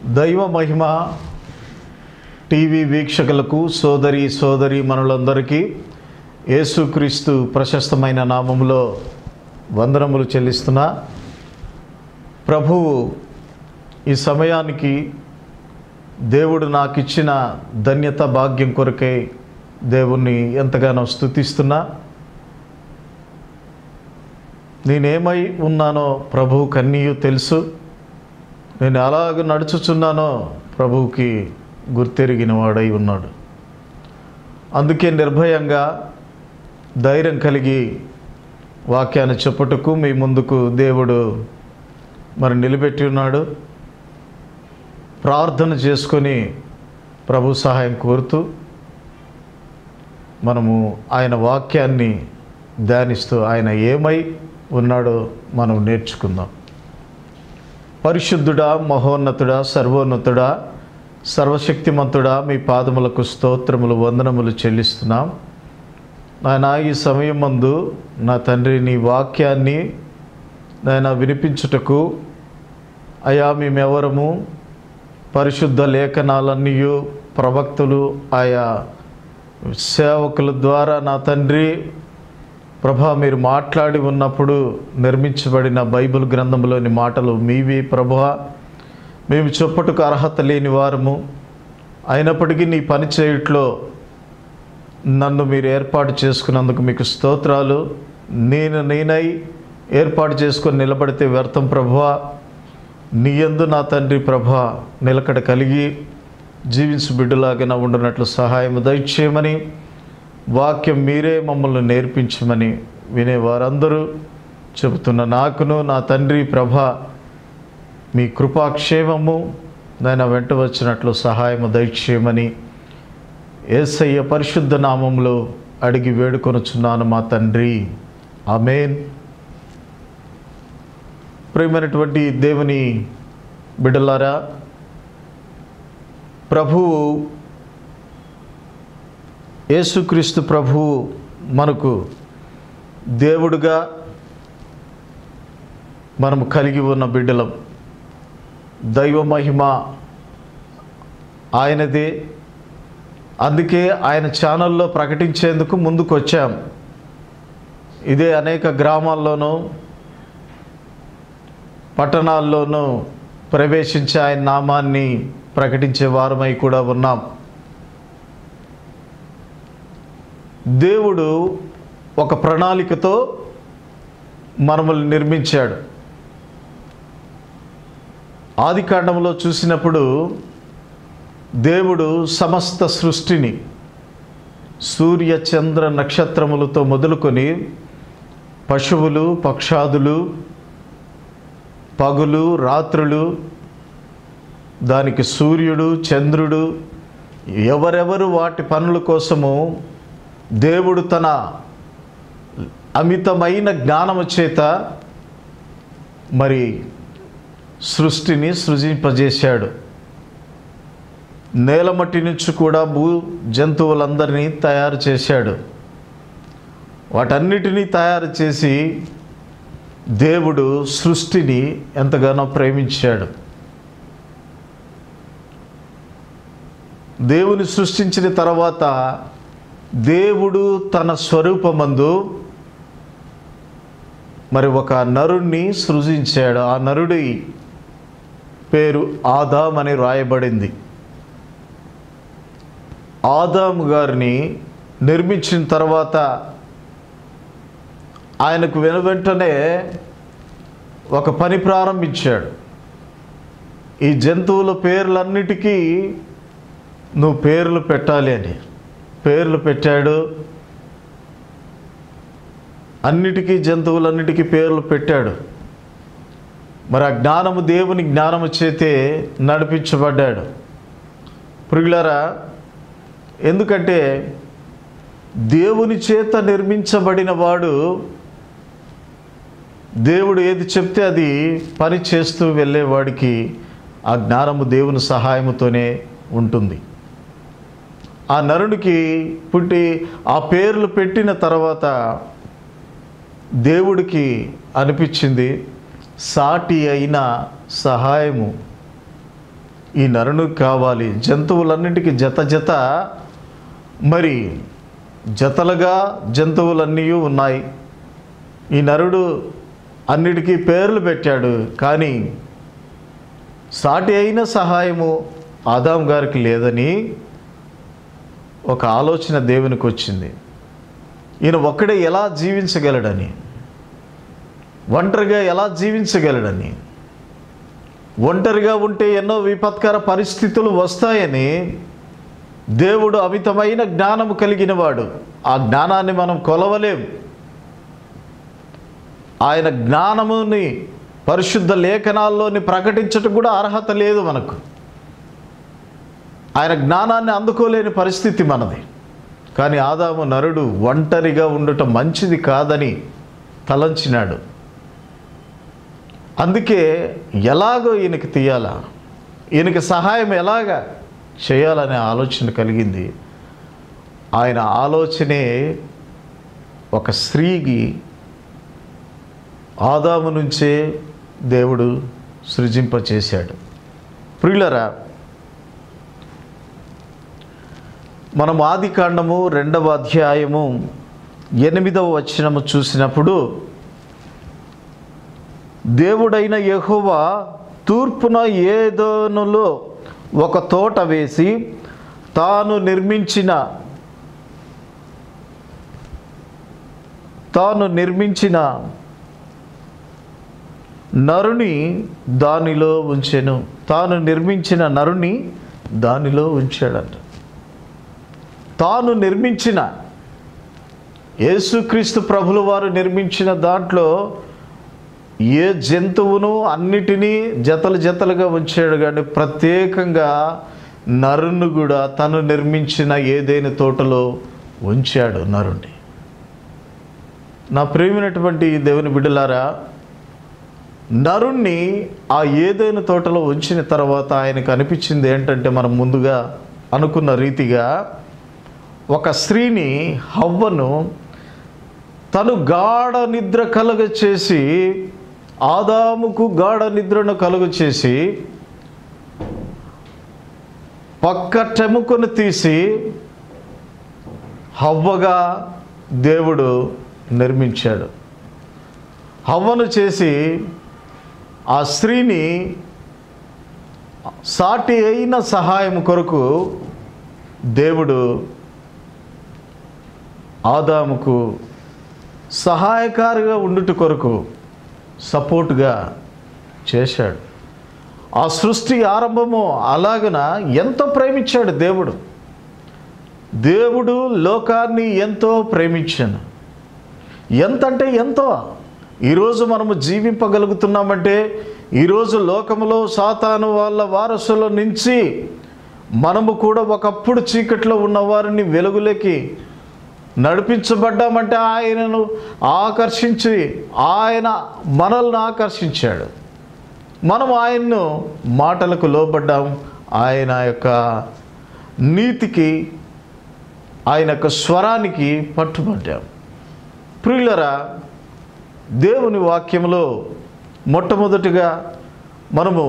దైవ మహిమ టీవీ వీక్షకులకు సోదరి సోదరి మనులందరికీ యేసుక్రీస్తు ప్రశస్తమైన నామములో వందనములు చెల్లిస్తున్నా ప్రభువు ఈ సమయానికి దేవుడు నాకు ఇచ్చిన ధన్యత భాగ్యం కొరకై దేవుణ్ణి ఎంతగానో స్థుతిస్తున్నా నేనేమై ఉన్నానో ప్రభువు కన్నీయు తెలుసు నేను అలాగ నడుచుచున్నానో ప్రభువుకి గుర్తెరిగిన వాడై ఉన్నాడు అందుకే నిర్భయంగా ధైర్యం కలిగి వాక్యాన్ని చెప్పుటకు మీ ముందుకు దేవుడు మరి నిలబెట్టి ఉన్నాడు ప్రార్థన చేసుకొని ప్రభు సహాయం కోరుతూ మనము ఆయన వాక్యాన్ని ధ్యానిస్తూ ఆయన ఏమై ఉన్నాడో మనం నేర్చుకుందాం పరిశుద్ధుడా మహోన్నతుడా సర్వోన్నతుడా సర్వశక్తిమంతుడా మీ పాదములకు స్తోత్రములు వందనములు చెల్లిస్తున్నాం నాయన ఈ సమయం మందు నా తండ్రి నీ వాక్యాన్ని నాయన వినిపించుటకు అయా మేమెవరము పరిశుద్ధ లేఖనాలన్నీ ప్రవక్తులు ఆయా సేవకుల ద్వారా నా తండ్రి ప్రభా మీరు మాట్లాడి ఉన్నప్పుడు నిర్మించబడిన బైబిల్ గ్రంథంలోని మాటలు మీవి ప్రభా మేము చెప్పుటకు అర్హత లేని వారము అయినప్పటికీ నీ పని చేయుట్లో నన్ను మీరు ఏర్పాటు చేసుకున్నందుకు మీకు స్తోత్రాలు నేను నేనై ఏర్పాటు చేసుకొని నిలబడితే వ్యర్థం ప్రభా నీ యందు నా తండ్రి ప్రభా నిలకడ కలిగి జీవించు బిడ్డలాగా ఉండునట్లు సహాయం దయచేయమని వాక్యం మీరే మమ్మల్ని నేర్పించమని వినే వారందరూ చెబుతున్న నాకును నా తండ్రి ప్రభ మీ కృపాక్షేమము నాయన వెంట వచ్చినట్లు సహాయము దయచేయమని ఏసయ్య పరిశుద్ధ నామంలో అడిగి వేడుకొనుచున్నాను మా తండ్రి ఆమెన్ ప్రియమైనటువంటి దేవుని బిడ్డలారా ప్రభువు యేసుక్రీస్తు ప్రభువు మనకు దేవుడుగా మనము కలిగి ఉన్న బిడ్డలం దైవ మహిమ ఆయనదే అందుకే ఆయన ఛానల్లో ప్రకటించేందుకు ముందుకు వచ్చాం ఇదే అనేక గ్రామాల్లోనూ పట్టణాల్లోనూ ప్రవేశించి ఆయన నామాన్ని ప్రకటించే వారమై కూడా ఉన్నాం దేవుడు ఒక ప్రణాళికతో మనల్ని నిర్మించాడు ఆది కాండంలో చూసినప్పుడు దేవుడు సమస్త సృష్టిని సూర్య చంద్ర నక్షత్రములతో మొదలుకొని పశువులు పక్షాదులు పగులు రాత్రులు దానికి సూర్యుడు చంద్రుడు ఎవరెవరు వాటి పనుల కోసము దేవుడు తన అమితమైన జ్ఞానము చేత మరి సృష్టిని సృజింపజేశాడు నేలమట్టి నుంచి కూడా భూ జంతువులందరినీ తయారు చేశాడు వాటన్నిటినీ తయారు చేసి దేవుడు సృష్టిని ఎంతగానో ప్రేమించాడు దేవుని సృష్టించిన తర్వాత దేవుడు తన స్వరూపమందు మరి ఒక నరుణ్ణి సృజించాడు ఆ నరుడి పేరు ఆదాం అని రాయబడింది ఆదాము గారిని నిర్మించిన తర్వాత ఆయనకు వెను వెంటనే ఒక పని ప్రారంభించాడు ఈ జంతువుల పేర్లన్నిటికీ నువ్వు పేర్లు పెట్టాలి అని పేర్లు పెట్టాడు అన్నిటికీ జంతువులన్నిటికీ పేర్లు పెట్టాడు మరి ఆ జ్ఞానము దేవుని జ్ఞానము చేతే నడిపించబడ్డాడు పురుగులారా ఎందుకంటే దేవుని చేత నిర్మించబడిన వాడు దేవుడు ఏది చెప్తే అది పని చేస్తూ వెళ్ళేవాడికి ఆ జ్ఞానము దేవుని సహాయముతోనే ఉంటుంది ఆ నరునికి పుట్టి ఆ పేర్లు పెట్టిన తర్వాత దేవుడికి అనిపించింది సాటి అయిన సహాయము ఈ నరుడు కావాలి జంతువులన్నింటికి జత జత మరి జతలుగా జంతువులన్నీ ఉన్నాయి ఈ నరుడు అన్నిటికీ పేర్లు పెట్టాడు కానీ సాటి అయిన సహాయము ఆదాం గారికి లేదని ఒక ఆలోచన దేవునికి వచ్చింది ఈయన ఒక్కడే ఎలా జీవించగలడని ఒంటరిగా ఎలా జీవించగలడని ఒంటరిగా ఉంటే ఎన్నో విపత్కర పరిస్థితులు వస్తాయని దేవుడు అమితమైన జ్ఞానము కలిగిన వాడు ఆ జ్ఞానాన్ని మనం కొలవలేం ఆయన జ్ఞానముని పరిశుద్ధ లేఖనాల్లోని ప్రకటించటం కూడా అర్హత లేదు మనకు ఆయన జ్ఞానాన్ని అందుకోలేని పరిస్థితి మనది కానీ ఆదాము నరుడు ఒంటరిగా ఉండటం మంచిది కాదని తలంచినాడు అందుకే ఎలాగో ఈయనకి తీయాలా ఈయనకి సహాయం ఎలాగా చేయాలనే ఆలోచన కలిగింది ఆయన ఆలోచనే ఒక స్త్రీకి ఆదాము నుంచే దేవుడు సృజింపచేశాడు ప్రియులరా మనం ఆది కాండము రెండవ అధ్యాయము ఎనిమిదవ వచనము చూసినప్పుడు దేవుడైన యెహోవా తూర్పున ఏదోనులో ఒక తోట వేసి తాను నిర్మించిన తాను నిర్మించిన నరుని దానిలో ఉంచెను తాను నిర్మించిన నరుని దానిలో ఉంచాడంట తాను నిర్మించిన యేసుక్రీస్తు ప్రభుల వారు నిర్మించిన దాంట్లో ఏ జంతువును అన్నిటినీ జతలు జతలుగా ఉంచాడు కానీ ప్రత్యేకంగా నరును కూడా తను నిర్మించిన ఏదైనా తోటలో ఉంచాడు నరుణ్ణి నా ప్రేమైనటువంటి దేవుని బిడ్డలారా నరుణ్ణి ఆ ఏదైనా తోటలో ఉంచిన తర్వాత ఆయనకు అనిపించింది ఏంటంటే మనం ముందుగా అనుకున్న రీతిగా ఒక స్త్రీని హవ్వను తను గాఢ నిద్ర కలుగ చేసి ఆదాముకు గాఢ నిద్రను కలుగ చేసి పక్క టెముకను తీసి హవ్వగా దేవుడు నిర్మించాడు హవ్వను చేసి ఆ స్త్రీని సాటి అయిన సహాయం కొరకు దేవుడు ఆదాముకు సహాయకారిగా ఉండుట కొరకు సపోర్ట్గా చేశాడు ఆ సృష్టి ఆరంభము అలాగన ఎంతో ప్రేమించాడు దేవుడు దేవుడు లోకాన్ని ఎంతో ప్రేమించాను ఎంతంటే ఎంతో ఈరోజు మనము జీవింపగలుగుతున్నామంటే ఈరోజు లోకములో సాతాను వాళ్ళ వారసుల నుంచి మనము కూడా ఒకప్పుడు చీకట్లో ఉన్న వారిని వెలుగులోకి నడిపించబడ్డామంటే ఆయనను ఆకర్షించి ఆయన మనల్ని ఆకర్షించాడు మనం ఆయన్ను మాటలకు లోబడ్డాం ఆయన యొక్క నీతికి ఆయన యొక్క స్వరానికి పట్టుబడ్డాం ప్రియులరా దేవుని వాక్యంలో మొట్టమొదటిగా మనము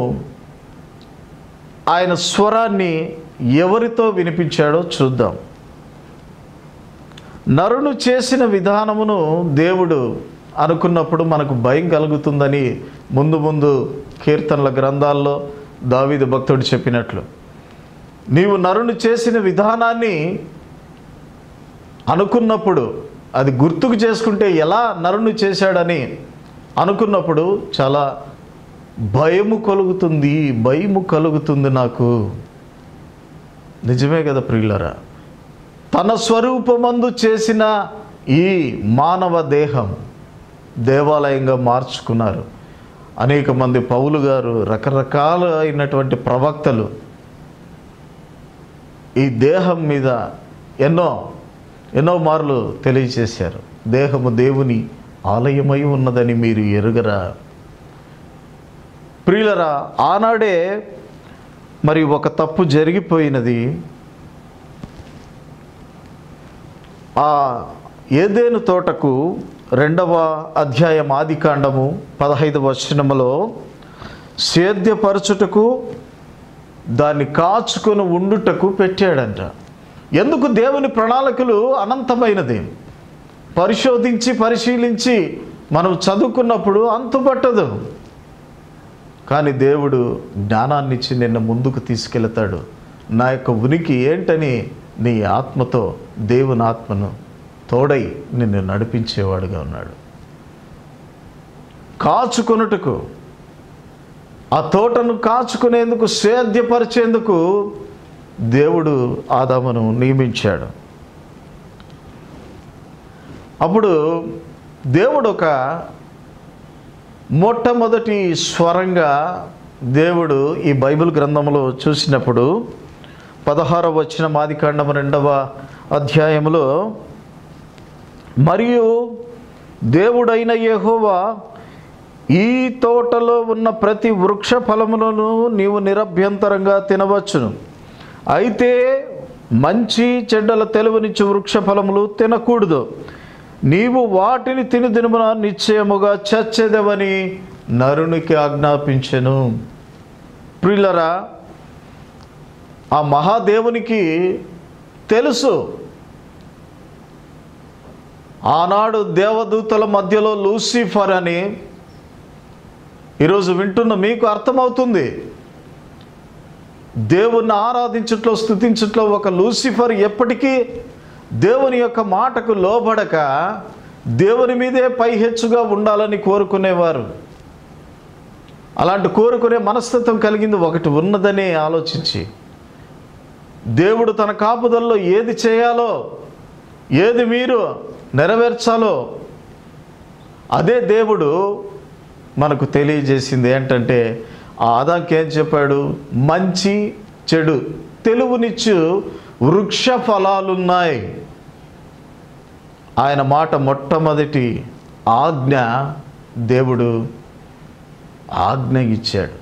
ఆయన స్వరాన్ని ఎవరితో వినిపించాడో చూద్దాం నరును చేసిన విధానమును దేవుడు అనుకున్నప్పుడు మనకు భయం కలుగుతుందని ముందు ముందు కీర్తనల గ్రంథాల్లో దావీదు భక్తుడు చెప్పినట్లు నీవు నరును చేసిన విధానాన్ని అనుకున్నప్పుడు అది గుర్తుకు చేసుకుంటే ఎలా నరును చేశాడని అనుకున్నప్పుడు చాలా భయము కలుగుతుంది భయము కలుగుతుంది నాకు నిజమే కదా ప్రియులరా తన స్వరూపమందు చేసిన ఈ మానవ దేహం దేవాలయంగా మార్చుకున్నారు అనేక మంది పౌలు గారు రకరకాల అయినటువంటి ప్రవక్తలు ఈ దేహం మీద ఎన్నో ఎన్నో మార్లు తెలియచేశారు దేహము దేవుని ఆలయమై ఉన్నదని మీరు ఎరుగరా ప్రియులరా ఆనాడే మరి ఒక తప్పు జరిగిపోయినది ఆ ఏదేను తోటకు రెండవ అధ్యాయం ఆదికాండము పదహైదవ వచనములో సేద్యపరచుటకు దాన్ని కాచుకొని ఉండుటకు పెట్టాడంట ఎందుకు దేవుని ప్రణాళికలు అనంతమైనది పరిశోధించి పరిశీలించి మనం చదువుకున్నప్పుడు అంతుపట్టదు కానీ దేవుడు జ్ఞానాన్ని ఇచ్చి నిన్ను ముందుకు తీసుకెళ్తాడు నా యొక్క ఉనికి ఏంటని నీ ఆత్మతో దేవుని ఆత్మను తోడై నిన్ను నడిపించేవాడుగా ఉన్నాడు కాచుకొనుటకు ఆ తోటను కాచుకునేందుకు సేద్యపరిచేందుకు దేవుడు ఆదామును నియమించాడు అప్పుడు దేవుడు ఒక మొట్టమొదటి స్వరంగా దేవుడు ఈ బైబిల్ గ్రంథంలో చూసినప్పుడు పదహారవ వచ్చిన మాదికాండం రెండవ అధ్యాయంలో మరియు దేవుడైన యెహోవా ఈ తోటలో ఉన్న ప్రతి వృక్ష ఫలములను నీవు నిరభ్యంతరంగా తినవచ్చును అయితే మంచి చెడ్డల తెలువనిచ్చు వృక్ష ఫలములు తినకూడదు నీవు వాటిని తిని దినమున నిశ్చయముగా చచ్చెదవని నరునికి ఆజ్ఞాపించెను ప్రియులరా ఆ మహాదేవునికి తెలుసు ఆనాడు దేవదూతల మధ్యలో లూసిఫర్ అని ఈరోజు వింటున్న మీకు అర్థమవుతుంది దేవుణ్ణి ఆరాధించట్లో స్థుతించట్లో ఒక లూసిఫర్ ఎప్పటికీ దేవుని యొక్క మాటకు లోబడక దేవుని మీదే పైహెచ్చుగా ఉండాలని కోరుకునేవారు అలాంటి కోరుకునే మనస్తత్వం కలిగింది ఒకటి ఉన్నదని ఆలోచించి దేవుడు తన కాపుదల్లో ఏది చేయాలో ఏది మీరు నెరవేర్చాలో అదే దేవుడు మనకు తెలియజేసింది ఏంటంటే ఆ ఆదాంకి ఏం చెప్పాడు మంచి చెడు తెలుగునిచ్చు వృక్ష ఫలాలున్నాయి ఆయన మాట మొట్టమొదటి ఆజ్ఞ దేవుడు ఆజ్ఞ ఇచ్చాడు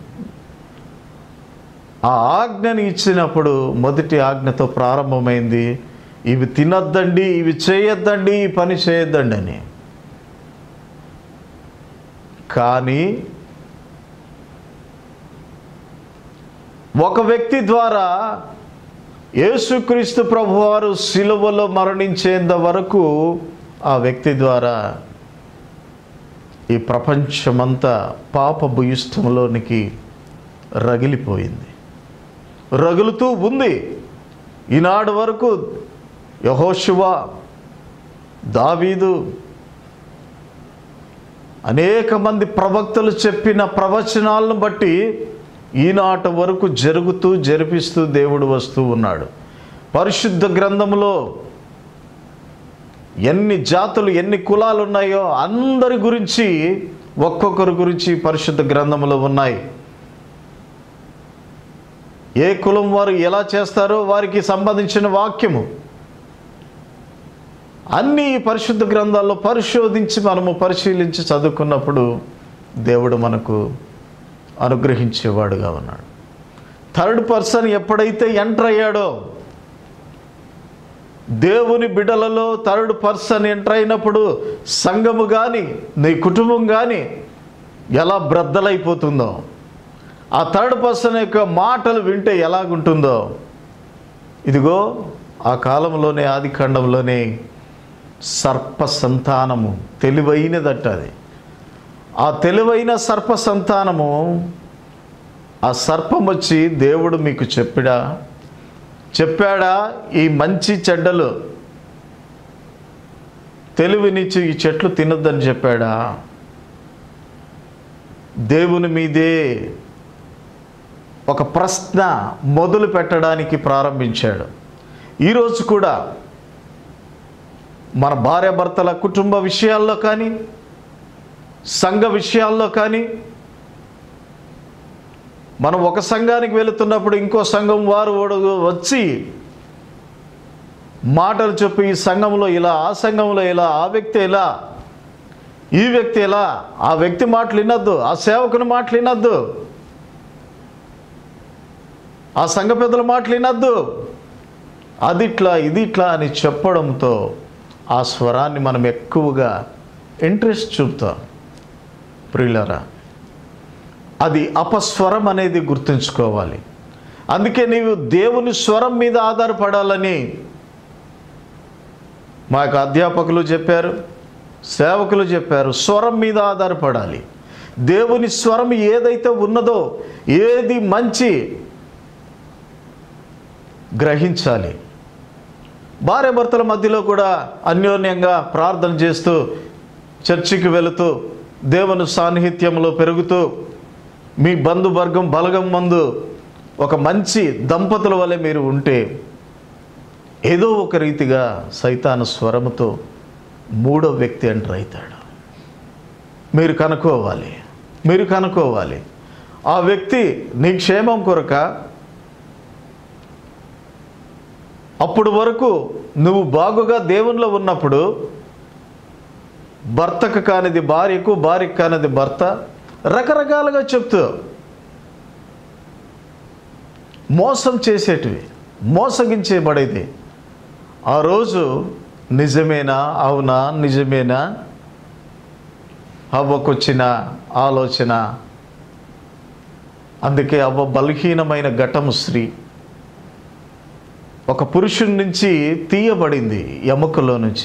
ఆ ఆజ్ఞని ఇచ్చినప్పుడు మొదటి ఆజ్ఞతో ప్రారంభమైంది ఇవి తినొద్దండి ఇవి చేయొద్దండి ఈ పని చేయొద్దండి అని కానీ ఒక వ్యక్తి ద్వారా యేసుక్రీస్తు ప్రభువారు సిలువలో మరణించేంత వరకు ఆ వ్యక్తి ద్వారా ఈ ప్రపంచమంతా పాప భూయిష్టంలోనికి రగిలిపోయింది రగులుతూ ఉంది ఈనాడు వరకు యహోశివ దావీదు అనేక మంది ప్రవక్తలు చెప్పిన ప్రవచనాలను బట్టి ఈనాటి వరకు జరుగుతూ జరిపిస్తూ దేవుడు వస్తూ ఉన్నాడు పరిశుద్ధ గ్రంథంలో ఎన్ని జాతులు ఎన్ని కులాలు ఉన్నాయో అందరి గురించి ఒక్కొక్కరి గురించి పరిశుద్ధ గ్రంథంలో ఉన్నాయి ఏ కులం వారు ఎలా చేస్తారో వారికి సంబంధించిన వాక్యము అన్ని ఈ పరిశుద్ధ గ్రంథాల్లో పరిశోధించి మనము పరిశీలించి చదువుకున్నప్పుడు దేవుడు మనకు అనుగ్రహించేవాడుగా ఉన్నాడు థర్డ్ పర్సన్ ఎప్పుడైతే ఎంటర్ అయ్యాడో దేవుని బిడలలో థర్డ్ పర్సన్ ఎంటర్ అయినప్పుడు సంఘము కానీ నీ కుటుంబం కానీ ఎలా బ్రద్దలైపోతుందో ఆ థర్డ్ పర్సన్ యొక్క మాటలు వింటే ఎలాగుంటుందో ఇదిగో ఆ కాలంలోనే ఆది ఖండంలోనే సర్ప సంతానము తెలివైనదట అది ఆ తెలివైన సర్ప సంతానము ఆ సర్పం వచ్చి దేవుడు మీకు చెప్పిడా చెప్పాడా ఈ మంచి చెడ్డలు తెలివినిచ్చి ఈ చెట్లు తినొద్దని చెప్పాడా దేవుని మీదే ఒక ప్రశ్న మొదలు పెట్టడానికి ప్రారంభించాడు ఈరోజు కూడా మన భార్యాభర్తల కుటుంబ విషయాల్లో కానీ సంఘ విషయాల్లో కానీ మనం ఒక సంఘానికి వెళుతున్నప్పుడు ఇంకో సంఘం వారు ఓడు- వచ్చి మాటలు చెప్పి ఈ సంఘంలో ఇలా ఆ సంఘంలో ఇలా ఆ వ్యక్తి ఇలా ఈ వ్యక్తి ఇలా ఆ వ్యక్తి మాటలు వినొద్దు ఆ సేవకుని మాటలు వినొద్దు ఆ సంఘ పెద్దల మాటలు వినొద్దు అది ఇట్లా ఇది ఇట్లా అని చెప్పడంతో ఆ స్వరాన్ని మనం ఎక్కువగా ఇంట్రెస్ట్ చూపుతాం ప్రియులరా అది అపస్వరం అనేది గుర్తుంచుకోవాలి అందుకే నీవు దేవుని స్వరం మీద ఆధారపడాలని మా యొక్క అధ్యాపకులు చెప్పారు సేవకులు చెప్పారు స్వరం మీద ఆధారపడాలి దేవుని స్వరం ఏదైతే ఉన్నదో ఏది మంచి గ్రహించాలి భార్యాభర్తల మధ్యలో కూడా అన్యోన్యంగా ప్రార్థన చేస్తూ చర్చికి వెళుతూ దేవుని సాన్నిహిత్యంలో పెరుగుతూ మీ బంధువర్గం బలగం మందు ఒక మంచి దంపతుల వలె మీరు ఉంటే ఏదో ఒక రీతిగా సైతాను స్వరముతో మూడో వ్యక్తి ఎంటర్ అవుతాడు మీరు కనుక్కోవాలి మీరు కనుక్కోవాలి ఆ వ్యక్తి నీ క్షేమం కొరక అప్పుడు వరకు నువ్వు బాగుగా దేవునిలో ఉన్నప్పుడు భర్తకు కానిది భార్యకు భార్యకు కానిది భర్త రకరకాలుగా చెప్తూ మోసం చేసేటివి మోసగించేబడేది ఆ రోజు నిజమేనా అవునా నిజమేనా అవ్వకొచ్చిన ఆలోచన అందుకే అవ్వ బలహీనమైన ఘటము స్త్రీ ఒక పురుషుని నుంచి తీయబడింది ఎముకలో నుంచి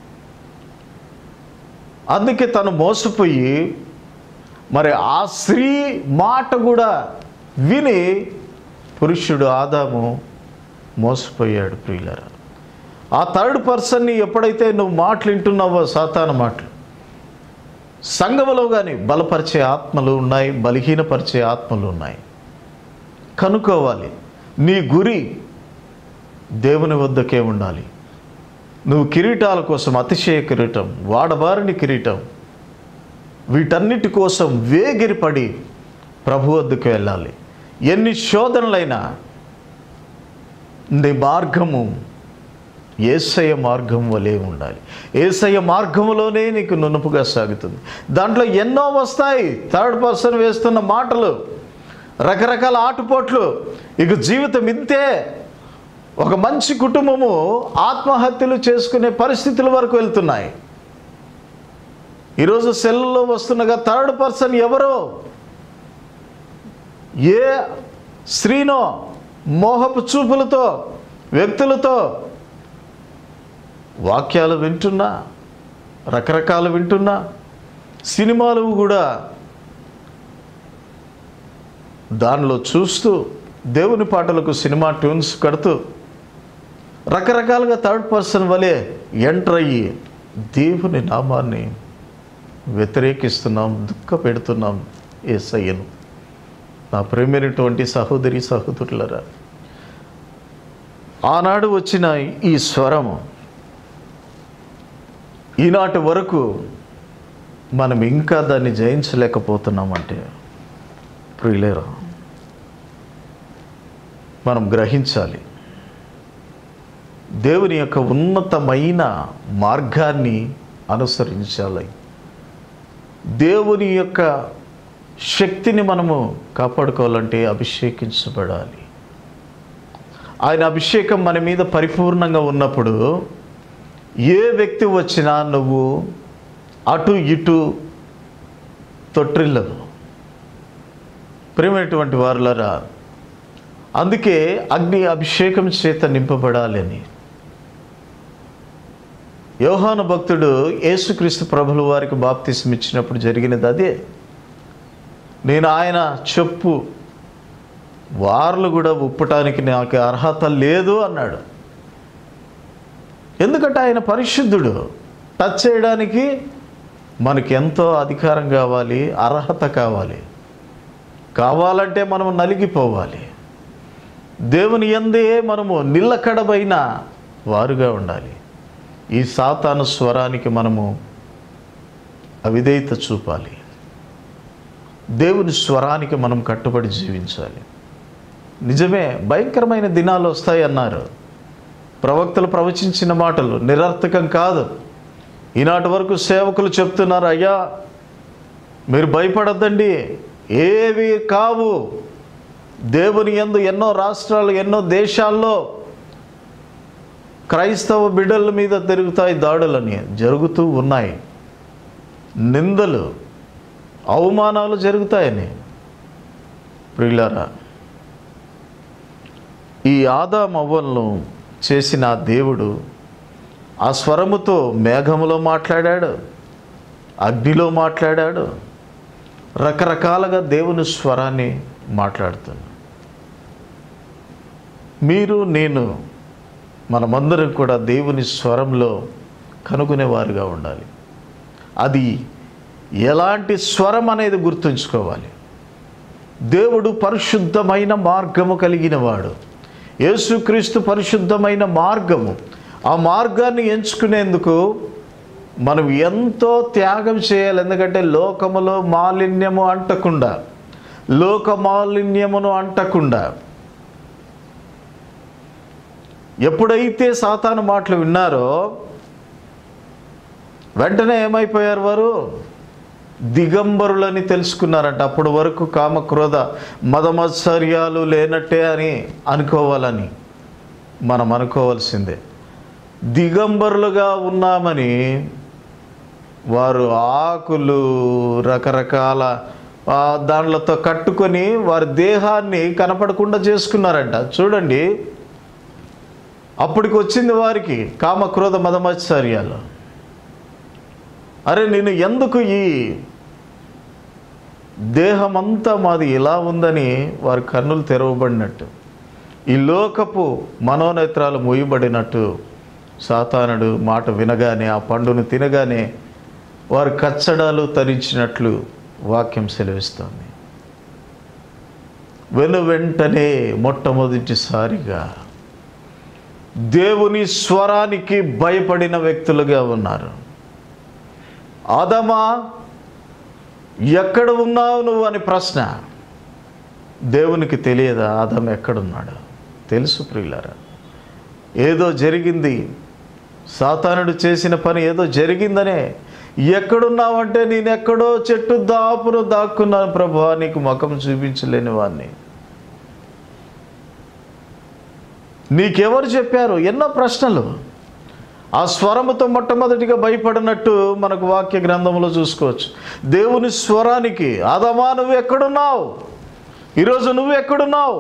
అందుకే తను మోసపోయి మరి ఆ స్త్రీ మాట కూడా విని పురుషుడు ఆదాము మోసపోయాడు ప్రియులరా ఆ థర్డ్ పర్సన్ని ఎప్పుడైతే నువ్వు మాటలు వింటున్నావో సాతాన మాటలు సంఘములో కానీ బలపరిచే ఆత్మలు ఉన్నాయి బలహీనపరిచే ఆత్మలు ఉన్నాయి కనుక్కోవాలి నీ గురి దేవుని వద్దకే ఉండాలి నువ్వు కిరీటాల కోసం అతిశయ కిరీటం వాడబారిని కిరీటం వీటన్నిటి కోసం వేగిరిపడి ప్రభు వద్దకు వెళ్ళాలి ఎన్ని శోధనలైనా నీ మార్గము ఏసయ్య మార్గం వలె ఉండాలి ఏసయ్య మార్గములోనే నీకు నునుపుగా సాగుతుంది దాంట్లో ఎన్నో వస్తాయి థర్డ్ పర్సన్ వేస్తున్న మాటలు రకరకాల ఆటుపోట్లు ఇక జీవితం ఇంతే ఒక మంచి కుటుంబము ఆత్మహత్యలు చేసుకునే పరిస్థితుల వరకు వెళ్తున్నాయి ఈరోజు సెల్లో వస్తున్నగా థర్డ్ పర్సన్ ఎవరో ఏ స్త్రీనో మోహపు చూపులతో వ్యక్తులతో వాక్యాలు వింటున్నా రకరకాలు వింటున్నా సినిమాలు కూడా దానిలో చూస్తూ దేవుని పాటలకు సినిమా ట్యూన్స్ కడుతూ రకరకాలుగా థర్డ్ పర్సన్ వలె ఎంటర్ అయ్యి దేవుని నామాన్ని వ్యతిరేకిస్తున్నాం దుఃఖ పెడుతున్నాం ఏసయ్యను నా ప్రేమైనటువంటి సహోదరి సహోదరులరా ఆనాడు వచ్చిన ఈ స్వరము ఈనాటి వరకు మనం ఇంకా దాన్ని జయించలేకపోతున్నామంటే ప్రియులేరా మనం గ్రహించాలి దేవుని యొక్క ఉన్నతమైన మార్గాన్ని అనుసరించాలి దేవుని యొక్క శక్తిని మనము కాపాడుకోవాలంటే అభిషేకించబడాలి ఆయన అభిషేకం మన మీద పరిపూర్ణంగా ఉన్నప్పుడు ఏ వ్యక్తి వచ్చినా నువ్వు అటు ఇటు తొట్టిల్లవు ప్రేమైనటువంటి వారులరా అందుకే అగ్ని అభిషేకం చేత నింపబడాలని యోహాను భక్తుడు యేసుక్రీస్తు ప్రభుల వారికి బాప్తిసం ఇచ్చినప్పుడు జరిగినది అదే నేను ఆయన చెప్పు వార్లు కూడా ఉప్పటానికి నాకు అర్హత లేదు అన్నాడు ఎందుకంటే ఆయన పరిశుద్ధుడు టచ్ చేయడానికి మనకి ఎంతో అధికారం కావాలి అర్హత కావాలి కావాలంటే మనం నలిగిపోవాలి దేవుని ఎందే మనము నిల్లకడబైన వారుగా ఉండాలి ఈ సాతాను స్వరానికి మనము అవిధేయత చూపాలి దేవుని స్వరానికి మనం కట్టుబడి జీవించాలి నిజమే భయంకరమైన దినాలు వస్తాయి అన్నారు ప్రవక్తలు ప్రవచించిన మాటలు నిరర్థకం కాదు ఈనాటి వరకు సేవకులు చెప్తున్నారు అయ్యా మీరు భయపడద్దండి ఏవి కావు దేవుని యందు ఎన్నో రాష్ట్రాలు ఎన్నో దేశాల్లో క్రైస్తవ బిడ్డల మీద తిరుగుతాయి దాడులని జరుగుతూ ఉన్నాయి నిందలు అవమానాలు జరుగుతాయని ప్రియులారా ఈ ఆదామవ్వలను చేసిన ఆ దేవుడు ఆ స్వరముతో మేఘములో మాట్లాడాడు అగ్నిలో మాట్లాడాడు రకరకాలుగా దేవుని స్వరాన్ని మాట్లాడుతున్నాడు మీరు నేను మనమందరం కూడా దేవుని స్వరంలో కనుగొనేవారుగా ఉండాలి అది ఎలాంటి స్వరం అనేది గుర్తుంచుకోవాలి దేవుడు పరిశుద్ధమైన మార్గము కలిగిన వాడు యేసుక్రీస్తు పరిశుద్ధమైన మార్గము ఆ మార్గాన్ని ఎంచుకునేందుకు మనం ఎంతో త్యాగం చేయాలి ఎందుకంటే లోకములో మాలిన్యము అంటకుండా లోక మాలిన్యమును అంటకుండా ఎప్పుడైతే సాతాను మాటలు విన్నారో వెంటనే ఏమైపోయారు వారు దిగంబరులని తెలుసుకున్నారంట అప్పటి వరకు కామక్రోధ మదమత్సర్యాలు లేనట్టే అని అనుకోవాలని మనం అనుకోవాల్సిందే దిగంబరులుగా ఉన్నామని వారు ఆకులు రకరకాల ఆ, దానిలతో కట్టుకొని వారి దేహాన్ని కనపడకుండా చేసుకున్నారంట చూడండి అప్పటికి వచ్చింది వారికి కామక్రోధ మదమత్సర్యాలు అరే నేను ఎందుకు ఈ దేహమంతా మాది ఇలా ఉందని వారి కన్నులు తెరవబడినట్టు ఈ లోకపు మనోనేత్రాలు మూయబడినట్టు సాతానుడు మాట వినగానే ఆ పండును తినగానే వారి కచ్చడాలు తరించినట్లు వాక్యం సెలవిస్తోంది వెను వెంటనే మొట్టమొదటిసారిగా దేవుని స్వరానికి భయపడిన వ్యక్తులుగా ఉన్నారు ఆదమా ఎక్కడ ఉన్నావు నువ్వు అని ప్రశ్న దేవునికి తెలియదా ఆదం ఎక్కడున్నాడు తెలుసు ప్రియులారా ఏదో జరిగింది సాతానుడు చేసిన పని ఏదో జరిగిందనే ఎక్కడున్నావంటే నేను ఎక్కడో చెట్టు దాపును దాక్కున్నాను ప్రభు నీకు ముఖం చూపించలేని వాడిని నీకెవరు చెప్పారు ఎన్నో ప్రశ్నలు ఆ స్వరముతో మొట్టమొదటిగా భయపడినట్టు మనకు వాక్య గ్రంథంలో చూసుకోవచ్చు దేవుని స్వరానికి ఆదమా నువ్వు ఎక్కడున్నావు ఈరోజు నువ్వు ఎక్కడున్నావు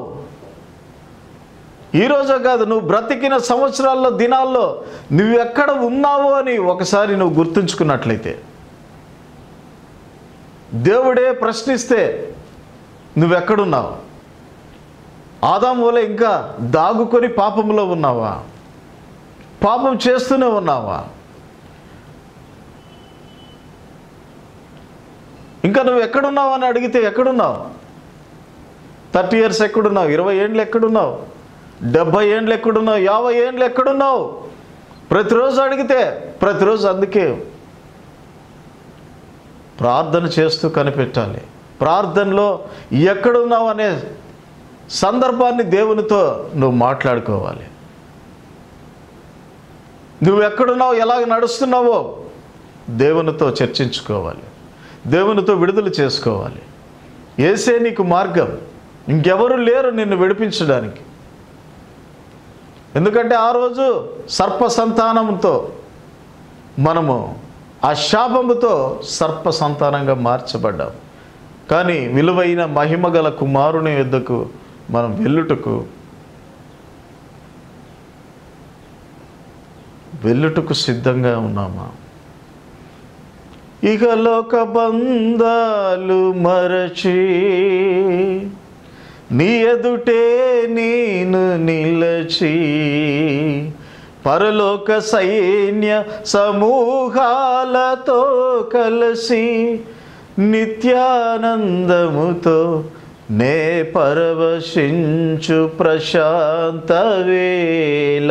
ఈరోజు కాదు నువ్వు బ్రతికిన సంవత్సరాల్లో దినాల్లో నువ్వు ఎక్కడ ఉన్నావు అని ఒకసారి నువ్వు గుర్తుంచుకున్నట్లయితే దేవుడే ప్రశ్నిస్తే నువ్వెక్కడున్నావు ఆదాం వల్ల ఇంకా దాగుకొని పాపంలో ఉన్నావా పాపం చేస్తూనే ఉన్నావా ఇంకా నువ్వు ఎక్కడున్నావు అని అడిగితే ఎక్కడున్నావు థర్టీ ఇయర్స్ ఎక్కడున్నావు ఇరవై ఏండ్లు ఎక్కడున్నావు డెబ్భై ఏండ్లు ఎక్కడున్నావు యాభై ఏండ్లు ఎక్కడున్నావు ప్రతిరోజు అడిగితే ప్రతిరోజు అందుకే ప్రార్థన చేస్తూ కనిపెట్టాలి ప్రార్థనలో ఎక్కడున్నావు అనే సందర్భాన్ని దేవునితో నువ్వు మాట్లాడుకోవాలి నువ్వు ఎక్కడున్నావు ఎలాగ నడుస్తున్నావో దేవునితో చర్చించుకోవాలి దేవునితో విడుదల చేసుకోవాలి ఏసే నీకు మార్గం ఇంకెవరు లేరు నిన్ను విడిపించడానికి ఎందుకంటే ఆ రోజు సర్ప సంతానంతో మనము ఆ శాపముతో సర్ప సంతానంగా మార్చబడ్డాం కానీ విలువైన మహిమగల కుమారుని యొద్దకు మనం వెళ్ళుటకు వెళ్ళుటకు సిద్ధంగా ఉన్నామా ఇక లోక బంధాలు మరచి నీ ఎదుటే నేను నిలచి పరలోక సైన్య సమూహాలతో కలిసి నిత్యానందముతో నే పరవశించు ప్రశాంత వేళ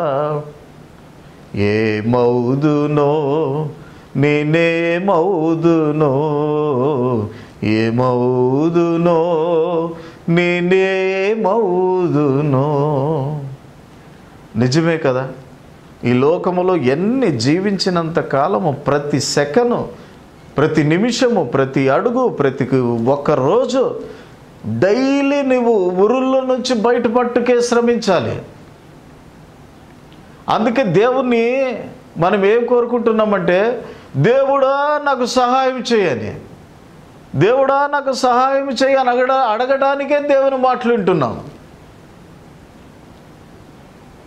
ఏ మౌదునో నేనే మౌదునో ఏ మౌదునో నేనే మౌదునో నిజమే కదా ఈ లోకములో ఎన్ని జీవించినంత కాలము ప్రతి సెకను ప్రతి నిమిషము ప్రతి అడుగు ప్రతి ఒక్క రోజు డైలీ నువ్వు ఉరుల్లో నుంచి బయటపట్టుకే శ్రమించాలి అందుకే దేవుణ్ణి మనం ఏం కోరుకుంటున్నామంటే దేవుడా నాకు సహాయం చేయని దేవుడా నాకు సహాయం చేయని అడగడ అడగడానికే దేవుని మాటలు వింటున్నాం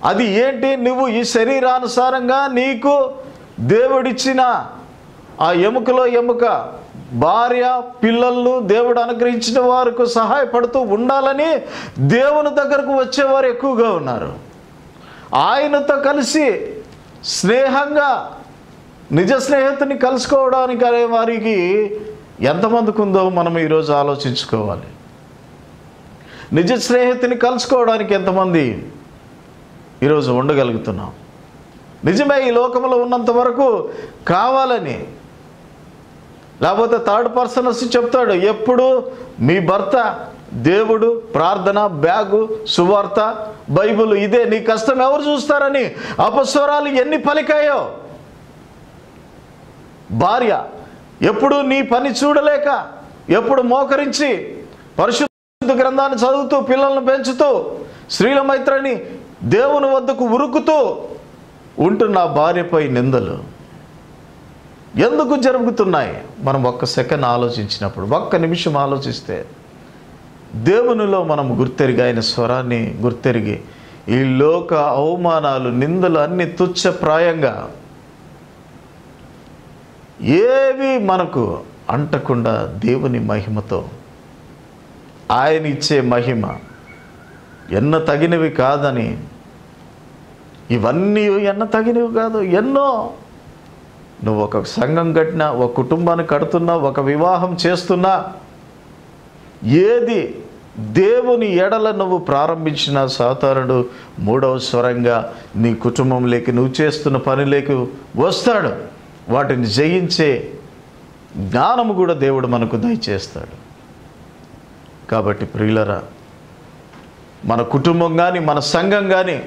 అది ఏంటి నువ్వు ఈ శరీరానుసారంగా నీకు దేవుడిచ్చిన ఆ ఎముకలో ఎముక భార్య పిల్లలను దేవుడు అనుగ్రహించిన వారికి సహాయపడుతూ ఉండాలని దేవుని దగ్గరకు వచ్చేవారు ఎక్కువగా ఉన్నారు ఆయనతో కలిసి స్నేహంగా నిజ స్నేహితుని కలుసుకోవడానికి అనే వారికి ఎంతమందికి ఉందో మనం ఈరోజు ఆలోచించుకోవాలి నిజ స్నేహితుని కలుసుకోవడానికి ఎంతమంది ఈరోజు ఉండగలుగుతున్నాం నిజమే ఈ లోకంలో ఉన్నంత వరకు కావాలని లేకపోతే థర్డ్ పర్సన్ వచ్చి చెప్తాడు ఎప్పుడు మీ భర్త దేవుడు ప్రార్థన బ్యాగు సువార్త బైబిల్ ఇదే నీ కష్టం ఎవరు చూస్తారని అపస్వరాలు ఎన్ని పలికాయో భార్య ఎప్పుడు నీ పని చూడలేక ఎప్పుడు మోకరించి పరిశుద్ధ గ్రంథాన్ని చదువుతూ పిల్లలను పెంచుతూ స్త్రీల మైత్రని దేవుని వద్దకు ఉరుకుతూ ఉంటున్న ఆ భార్యపై నిందలు ఎందుకు జరుగుతున్నాయి మనం ఒక్క సెకండ్ ఆలోచించినప్పుడు ఒక్క నిమిషం ఆలోచిస్తే దేవునిలో మనం గుర్తెరిగి ఆయన స్వరాన్ని గుర్తెరిగి ఈ లోక అవమానాలు నిందలు అన్ని తుచ్చప్రాయంగా ఏవి మనకు అంటకుండా దేవుని మహిమతో ఆయన ఇచ్చే మహిమ ఎన్న తగినవి కాదని ఇవన్నీ ఎన్న తగినవి కాదు ఎన్నో నువ్వు ఒక సంఘం కట్టినా ఒక కుటుంబాన్ని కడుతున్నా ఒక వివాహం చేస్తున్నా ఏది దేవుని ఎడల నువ్వు ప్రారంభించిన సాతానుడు మూడవ స్వరంగా నీ కుటుంబంలోకి నువ్వు చేస్తున్న పనిలోకి వస్తాడు వాటిని జయించే జ్ఞానము కూడా దేవుడు మనకు దయచేస్తాడు కాబట్టి ప్రియులరా మన కుటుంబం కానీ మన సంఘం కానీ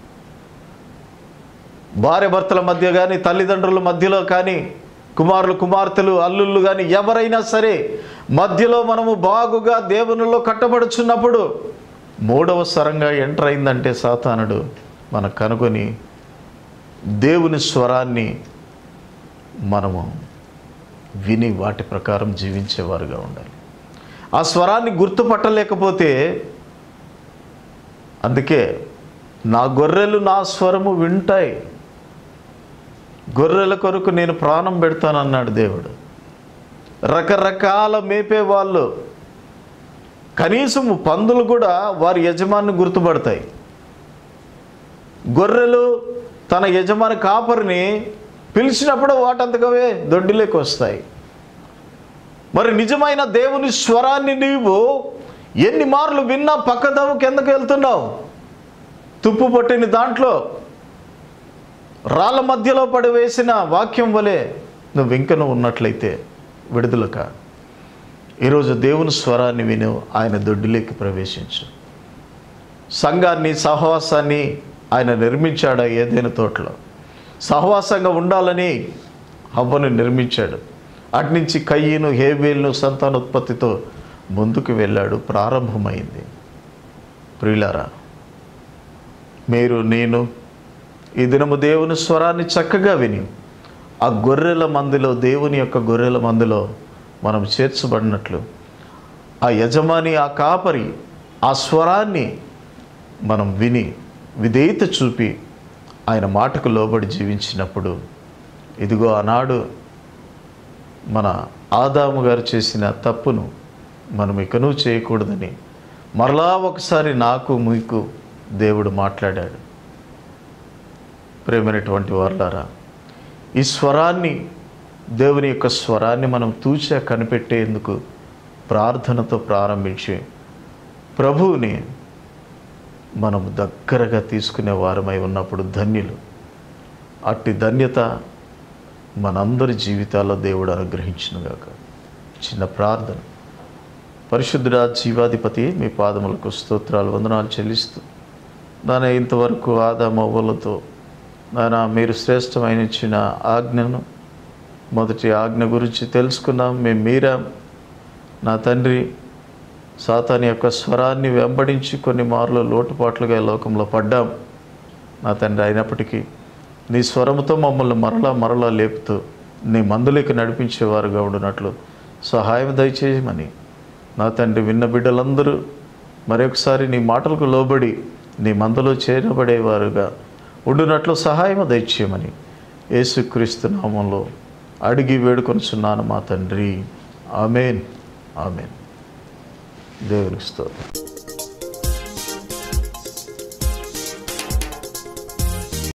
భార్య భర్తల మధ్య కానీ తల్లిదండ్రుల మధ్యలో కానీ కుమారులు కుమార్తెలు అల్లుళ్ళు కానీ ఎవరైనా సరే మధ్యలో మనము బాగుగా దేవునిలో కట్టబడుచున్నప్పుడు మూడవ స్వరంగా ఎంటర్ అయిందంటే సాతానుడు మన కనుగొని దేవుని స్వరాన్ని మనము విని వాటి ప్రకారం జీవించేవారుగా ఉండాలి ఆ స్వరాన్ని గుర్తుపట్టలేకపోతే అందుకే నా గొర్రెలు నా స్వరము వింటాయి గొర్రెల కొరకు నేను ప్రాణం పెడతానన్నాడు దేవుడు రకరకాల మేపే వాళ్ళు కనీసం పందులు కూడా వారి యజమాని గుర్తుపడతాయి గొర్రెలు తన యజమాని కాపరిని పిలిచినప్పుడు వాటంతకవే దొడ్డిలోకి వస్తాయి మరి నిజమైన దేవుని స్వరాన్ని నీవు ఎన్ని మార్లు విన్నా పక్కదవ్వు కిందకు వెళ్తున్నావు తుప్పు పట్టిన దాంట్లో రాళ్ళ మధ్యలో పడివేసిన వాక్యం వలె నువ్వు ఇంకను ఉన్నట్లయితే విడుదలక ఈరోజు దేవుని స్వరాన్ని విను ఆయన దొడ్డిలోకి ప్రవేశించు సంఘాన్ని సహవాసాన్ని ఆయన నిర్మించాడు ఏదైనా తోటలో సహవాసంగా ఉండాలని హవ్వను నిర్మించాడు అట్నుంచి కయ్యను హేబేల్ను సంతానోత్పత్తితో ముందుకు వెళ్ళాడు ప్రారంభమైంది ప్రియులారా మీరు నేను ఈ దినము దేవుని స్వరాన్ని చక్కగా విని ఆ గొర్రెల మందిలో దేవుని యొక్క గొర్రెల మందిలో మనం చేర్చబడినట్లు ఆ యజమాని ఆ కాపరి ఆ స్వరాన్ని మనం విని విధేయత చూపి ఆయన మాటకు లోబడి జీవించినప్పుడు ఇదిగో ఆనాడు మన ఆదాము గారు చేసిన తప్పును మనం ఇకనూ చేయకూడదని మరలా ఒకసారి నాకు మీకు దేవుడు మాట్లాడాడు ప్రేమైనటువంటి వారులారా ఈ స్వరాన్ని దేవుని యొక్క స్వరాన్ని మనం తూచా కనిపెట్టేందుకు ప్రార్థనతో ప్రారంభించి ప్రభువుని మనం దగ్గరగా తీసుకునే వారమై ఉన్నప్పుడు ధన్యులు అట్టి ధన్యత మనందరి జీవితాల్లో దేవుడు అనుగ్రహించినగాక చిన్న ప్రార్థన పరిశుద్ధుడా జీవాధిపతి మీ పాదములకు స్తోత్రాలు వందనాలు చెల్లిస్తూ నాన్న ఇంతవరకు ఆదామవ్వలతో నాన్న మీరు శ్రేష్టమైన ఇచ్చిన ఆజ్ఞను మొదటి ఆజ్ఞ గురించి తెలుసుకున్నాం మేము మీరాం నా తండ్రి సాతాని యొక్క స్వరాన్ని వెంబడించి కొన్ని మార్లు లోటుపాట్లుగా ఈ లోకంలో పడ్డాం నా తండ్రి అయినప్పటికీ నీ స్వరముతో మమ్మల్ని మరలా మరలా లేపుతూ నీ మందులకి నడిపించేవారుగా ఉండినట్లు సహాయం దయచేయమని నా తండ్రి విన్న బిడ్డలందరూ మరొకసారి నీ మాటలకు లోబడి నీ మందలో చేరబడేవారుగా ఉండునట్లు సహాయం దయచేయమని యేసుక్రీస్తు నామంలో అడిగి వేడుకొనుచున్నాను మా తండ్రి ఆమెన్ ఆమెన్ దేవునికి స్తోత్రం